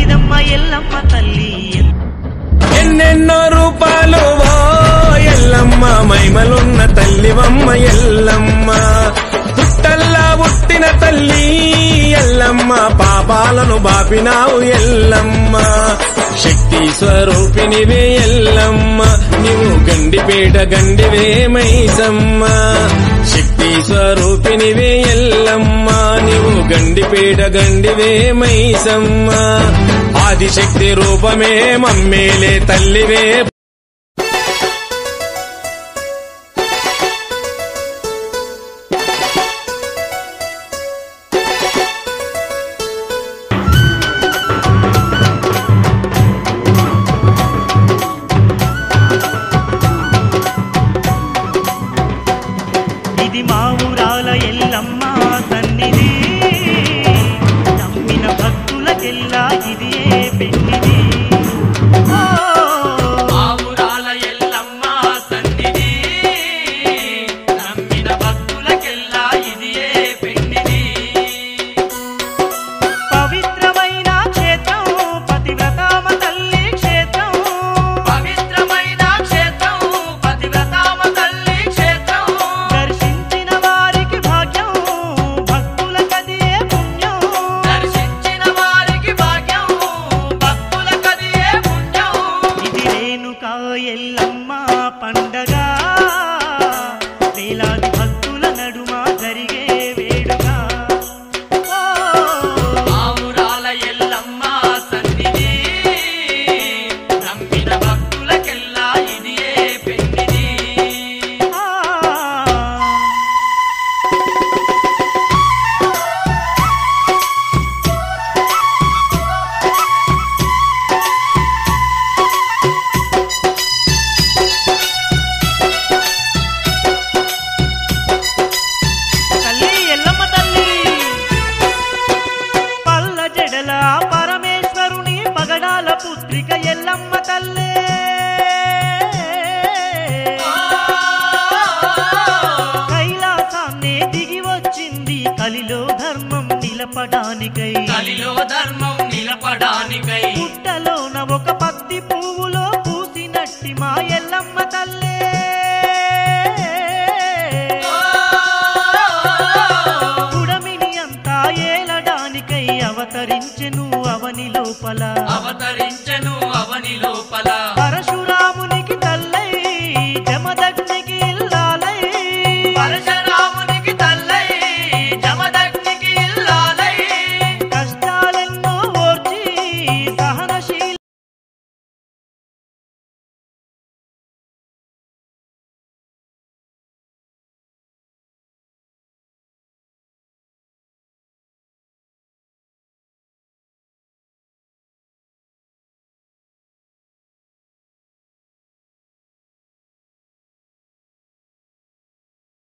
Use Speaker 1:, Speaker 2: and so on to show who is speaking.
Speaker 1: కలిగినమ్మ ఎల్లమ్మ తల్లి
Speaker 2: ఎన్నెన్నో రూపాలు ఓ ఎల్లమ్మ మైమలున్న తల్లివమ్మ ఎల్లమ్మ పుట్టల్లా పుట్టిన తల్లి ఎల్లమ్మ పాపాలను బాపినావు ఎల్లమ్మ శక్తి స్వరూపినివే ఎల్లమ్మ నీవు గండిపేట గండివే మైసమ్మ శక్తి స్వరూపినివే ఎల్లమ్మ నీవు గండిపేట గండివే మైసమ్మ ఆదిశక్తి రూపమే మమ్మేలే తల్లివే
Speaker 1: ఇది మా ఊరాల ఎల్లమ్మ సన్నిధి నమ్మిన భక్తులకెల్లా ఇది ఏ పెన్నిది ఓ,
Speaker 3: ఆవురాల ఎల్లమ్మ సన్నిధి నమ్మిన భక్తులకెల్లా ఇది ఏ పెన్నిది
Speaker 1: పవిత్రమైన క్షేత్రం పతివ్రతామ తల్లి క్షేత్రం
Speaker 3: పవిత్రమైన క్షేత్రం పతివ్రతామ తల్లి క్షేత్రం
Speaker 1: దర్శించిన వారికి భాగ్యం భక్తులకది ఏ పుణ్యం
Speaker 3: దర్శించిన వారికి భాగ్యం భక్తులకది ఏ పుణ్యం
Speaker 1: ఇది రేణుకా ఎల్లమ్మ పండగ వేలాది భక్తుల నడుమ జరిగే వేడుక ఓ,
Speaker 3: ఆవురాల ఎల్లమ్మ సన్నిధి నమ్మిన భక్తులకెల్లా ఇది ఏ పెన్నిది
Speaker 1: ఆ. తల్లి ఎల్లమ్మ తల్లి పల్ల జడల పరమేశ్వరుని పగడాల పుత్రిక ఎల్లమ్మ తల్లే కైలాసాన్నే దిగి వచ్చింది కలిలో ధర్మం నిలపడానికై
Speaker 3: కలిలో ధర్మం నిలపడానికై
Speaker 1: పుట్టలోన ఒక పత్తి పువ్వులో పూసినట్టి మా ఎల్లమ్మ తల్లే పుడమిని అంతా ఏలడానికై అవతరించెను అవని లోపల
Speaker 3: అవతరించెను అవని లోపల
Speaker 1: పరశురాముని